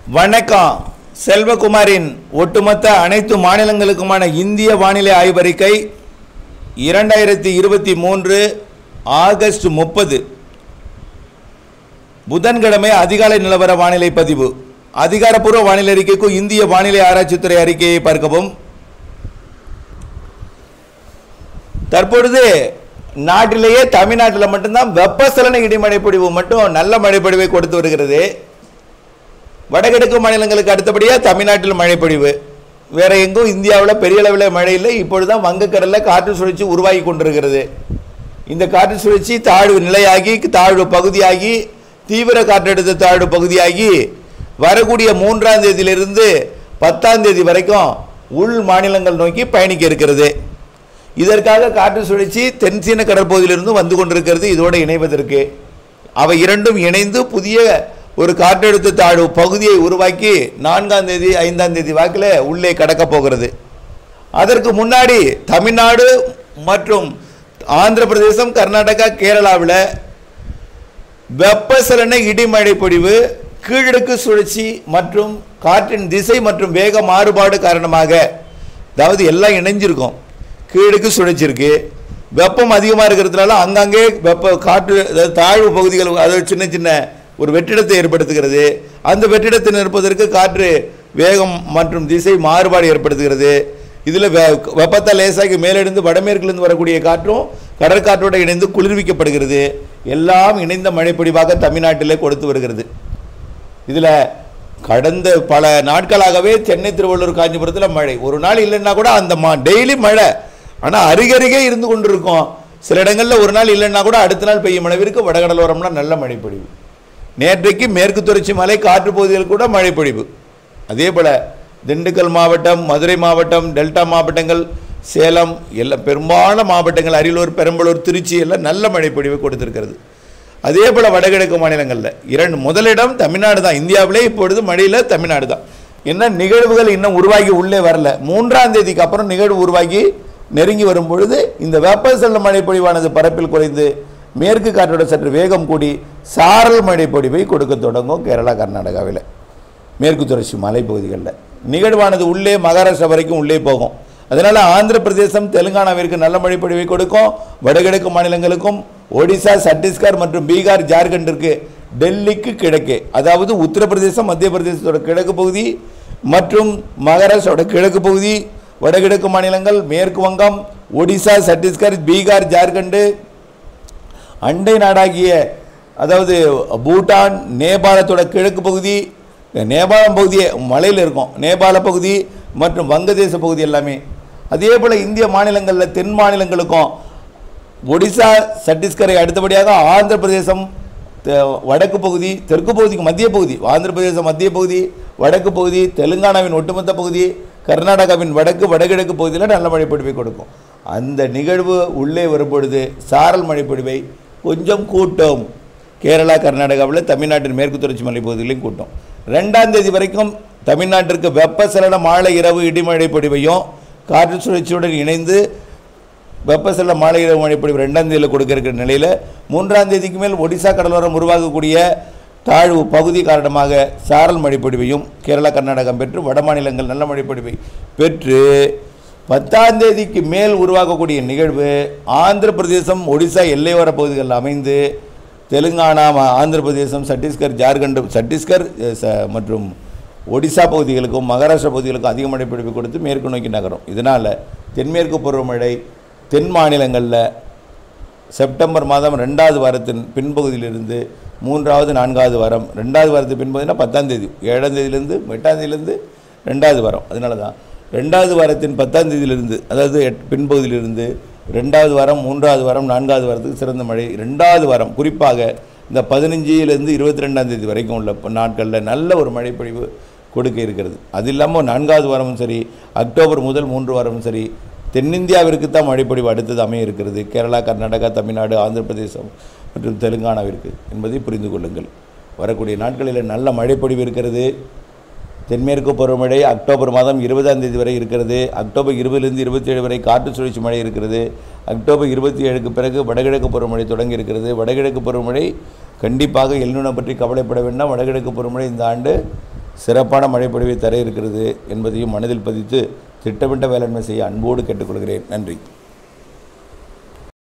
வணக்கம் செல்வகுமாரின் ஒட்டுமொத்த அனைத்து மாநிலங்களுக்குமான இந்திய வானிலை ஆய்வறிக்கை இரண்டாயிரத்தி இருபத்தி மூன்று ஆகஸ்ட் முப்பது புதன்கிழமை அதிகாலை நிலவர வானிலை பதிவு அதிகாரப்பூர்வ வானிலை அறிக்கைக்கும் இந்திய வானிலை ஆராய்ச்சித்துறை அறிக்கையை பார்க்கவும் தற்பொழுது நாட்டிலேயே தமிழ்நாட்டில் மட்டும்தான் வெப்பசலன இடிமழை பொழிவு மட்டும் நல்ல மழைப்பொழிவை கொடுத்து வருகிறது வடகிழக்கு மாநிலங்களுக்கு அடுத்தபடியாக தமிழ்நாட்டில் மழை பொழிவு வேற எங்கும் இந்தியாவில் பெரிய அளவில் மழை இல்லை இப்பொழுதுதான் வங்கக்கடலில் காற்று சுழற்சி உருவாகி கொண்டிருக்கிறது இந்த காற்று சுழற்சி தாழ்வு நிலையாகி தாழ்வு பகுதியாகி தீவிர காற்றழுத்த தாழ்வு பகுதியாகி வரக்கூடிய மூன்றாம் தேதியிலிருந்து பத்தாம் தேதி வரைக்கும் உள் மாநிலங்கள் நோக்கி பயணிக்க இருக்கிறது இதற்காக காற்று சுழற்சி தென்சீன கடற்பகுதியிலிருந்து வந்து கொண்டிருக்கிறது இதோடு இணைவதற்கு அவை இரண்டும் இணைந்து புதிய ஒரு காற்றழுத்த தாழ்வு பகுதியை உருவாக்கி நான்காம் தேதி ஐந்தாம் தேதி வாக்கில் உள்ளே கடக்க போகிறது அதற்கு முன்னாடி தமிழ்நாடு மற்றும் ஆந்திர பிரதேசம் கர்நாடகா கேரளாவில் வெப்பசலன இடிமழை பொழிவு கீழடுக்கு சுழற்சி மற்றும் காற்றின் திசை மற்றும் வேக மாறுபாடு காரணமாக அதாவது எல்லாம் இணைஞ்சிருக்கும் கீழடுக்கு சுழற்சி இருக்கு வெப்பம் அதிகமாக இருக்கிறதுனால அங்கங்கே வெப்ப காற்று அதாவது தாழ்வு பகுதிகள் அதாவது சின்ன சின்ன ஒரு வெற்றிடத்தை ஏற்படுத்துகிறது அந்த வெற்றிடத்தை நிற்பதற்கு காற்று வேகம் மற்றும் திசை மாறுபாடு ஏற்படுத்துகிறது இதில் வெ வெப்பத்தை லேசாகி மேலிருந்து வடமேற்கிலிருந்து வரக்கூடிய காற்றும் கடற்காற்றோடு இணைந்து குளிர்விக்கப்படுகிறது எல்லாம் இணைந்த மழைப்பொழிவாக தமிழ்நாட்டிலே கொடுத்து வருகிறது இதில் கடந்த பல நாட்களாகவே சென்னை திருவள்ளூர் காஞ்சிபுரத்தில் மழை ஒரு நாள் இல்லைன்னா கூட அந்த மா டெய்லி மழை ஆனால் அருகருகே இருந்து கொண்டிருக்கும் சில இடங்களில் ஒரு நாள் இல்லைன்னா கூட அடுத்த நாள் பெய்யும் அளவிற்கு வடகடலோரம்லாம் நல்ல மழை பொழிவு நேற்றைக்கு மேற்கு தொடர்ச்சி மலை காற்று பகுதிகள் கூட மழை பொழிவு அதே போல் திண்டுக்கல் மாவட்டம் மதுரை மாவட்டம் டெல்டா மாவட்டங்கள் சேலம் எல்லாம் பெரும்பாலான மாவட்டங்கள் அரியலூர் பெரம்பலூர் திருச்சி எல்லாம் நல்ல மழை பொழிவு கொடுத்திருக்கிறது அதே போல் வடகிழக்கு மாநிலங்களில் இரண்டு முதலிடம் தமிழ்நாடு தான் இந்தியாவிலே இப்பொழுது மழையில் தமிழ்நாடு தான் என்ன நிகழ்வுகள் இன்னும் உருவாகி உள்ளே வரல மூன்றாம் தேதிக்கு அப்புறம் நிகழ்வு உருவாகி நெருங்கி வரும் பொழுது இந்த வெப்பசலன மழை பொழிவானது பரப்பில் குறைந்து மேற்கு காற்றோட சற்று வேகம் கூடி சாரல் மழை பொழிவை கொடுக்க தொடங்கும் கேரளா கர்நாடகாவில் மேற்கு தொடர்ச்சி மலைப்பகுதிகளில் நிகழ்வானது உள்ளே மகாராஷ்டிரா வரைக்கும் உள்ளே போகும் அதனால் ஆந்திர பிரதேசம் தெலுங்கானாவிற்கு நல்ல மழை பொழிவை கொடுக்கும் வடகிழக்கு மாநிலங்களுக்கும் ஒடிசா சத்தீஸ்கர் மற்றும் பீகார் ஜார்க்கண்டிற்கு டெல்லிக்கு கிழக்கே அதாவது உத்தரப்பிரதேசம் மத்திய பிரதேசத்தோட கிழக்கு பகுதி மற்றும் மகாராஷ்டிராவோட கிழக்கு பகுதி வடகிழக்கு மாநிலங்கள் மேற்கு வங்கம் ஒடிசா சத்தீஸ்கர் பீகார் ஜார்க்கண்டு அண்டை நாடாகிய அதாவது பூட்டான் நேபாளத்தோட கிழக்கு பகுதி நேபாளம் பகுதியே மலையில் இருக்கும் நேபாள பகுதி மற்றும் வங்கதேச பகுதி எல்லாமே அதே போல் இந்திய மாநிலங்களில் தென் மாநிலங்களுக்கும் ஒடிசா சத்தீஸ்கரை அடுத்தபடியாக ஆந்திர பிரதேசம் தெ- வடக்கு பகுதி தெற்கு பகுதிக்கு மத்திய பகுதி ஆந்திர பிரதேசம் மத்திய பகுதி வடக்கு பகுதி தெலுங்கானாவின் ஒட்டுமொத்த பகுதி கர்நாடகாவின் வடக்கு வடகிழக்கு பகுதியில் நல்ல மழை பொழிவை கொடுக்கும் அந்த நிகழ்வு உள்ளே வரும்பொழுது சாரல் மழை பொழிவை கொஞ்சம் கூட்டும் கேரளா கர்நாடகாவில் தமிழ்நாட்டின் மேற்கு தொடர்ச்சி மலை பகுதிகளையும் கூட்டும் ரெண்டாம் தேதி வரைக்கும் தமிழ்நாட்டிற்கு வெப்பசலன மாலை இரவு இடிமழை பொழிவையும் காற்று சுழற்சியுடன் இணைந்து வெப்பசலன மாலை இரவு மழை பொழிவு ரெண்டாம் தேதியில் கொடுக்க இருக்கிற நிலையில் மூன்றாம் தேதிக்கு மேல் ஒடிசா கடலோரம் உருவாகக்கூடிய தாழ்வு பகுதி காரணமாக சாரல் மழை பொழிவையும் கேரளா கர்நாடகம் பெற்று வட மாநிலங்கள் நல்ல மழை பொழிவை பெற்று பத்தாம் தேதிக்கு மேல் உருவாகக்கூடிய நிகழ்வு ஆந்திர பிரதேசம் ஒடிசா எல்லையோர பகுதிகளில் அமைந்து தெலுங்கானா ம- ஆந்திர பிரதேசம் சத்தீஸ்கர் ஜார்க்கண்ட் சத்தீஸ்கர் அஹ், ச- மற்றும் ஒடிசா பகுதிகளுக்கும் மகாராஷ்டிரா பகுதிகளுக்கும் அதிக மழை பொழிவு கொடுத்து மேற்கு நோக்கி நகரும் இதனால் தென்மேற்கு பருவமழை தென் மாநிலங்களில் செப்டம்பர் மாதம் ரெண்டாவது வாரத்தின் பின்பகுதியிலிருந்து மூன்றாவது நான்காவது வாரம் ரெண்டாவது வாரத்து பின்பகுதினா பத்தாம் தேதி ஏழாம் தேதியிலேருந்து எட்டாம் தேதியிலேருந்து ரெண்டாவது வாரம் அதனால தான் ரெண்டாவது வாரத்தின் பத்தாம் தேதியிலிருந்து அதாவது எட் பின்பகுதியிலிருந்து ரெண்டாவது வாரம் மூன்றாவது வாரம் நான்காவது வாரத்துக்கு சிறந்த மழை ரெண்டாவது வாரம் குறிப்பாக இந்த பதினஞ்சிலிருந்து இருபத்தி ரெண்டாம் தேதி வரைக்கும் உள்ள ப- நாட்களில் நல்ல ஒரு மழைப்பொழிவு கொடுக்க இருக்கிறது அது இல்லாமல் நான்காவது வாரமும் சரி அக்டோபர் முதல் மூன்று வாரமும் சரி தென்னிந்தியாவிற்கு தான் மழைப்பொழிவு அடுத்தது அமைய இருக்கிறது கேரளா கர்நாடகா தமிழ்நாடு ஆந்திர பிரதேசம் மற்றும் தெலுங்கானாவிற்கு என்பதை புரிந்து கொள்ளுங்கள் வரக்கூடிய நாட்களில் நல்ல மழைப்பொழிவு இருக்கிறது தென்மேற்கு பருவமழை அக்டோபர் மாதம் இருபதாம் தேதி வரை இருக்கிறது அக்டோபர் இருபதுலேருந்து இருபத்தி ஏழு வரை காற்று சுழற்சி மழை இருக்கிறது அக்டோபர் இருபத்தி ஏழுக்கு பிறகு வடகிழக்கு பருவமழை தொடங்கி இருக்கிறது வடகிழக்கு பருவமழை கண்டிப்பாக எல்நினம் பற்றி கவலைப்பட வேண்டாம் வடகிழக்கு பருவமழை இந்த ஆண்டு சிறப்பான மழைப்பொழிவை தர இருக்கிறது என்பதையும் மனதில் பதித்து திட்டமிட்ட வேளாண்மை செய்ய அன்போடு கேட்டுக்கொள்கிறேன் நன்றி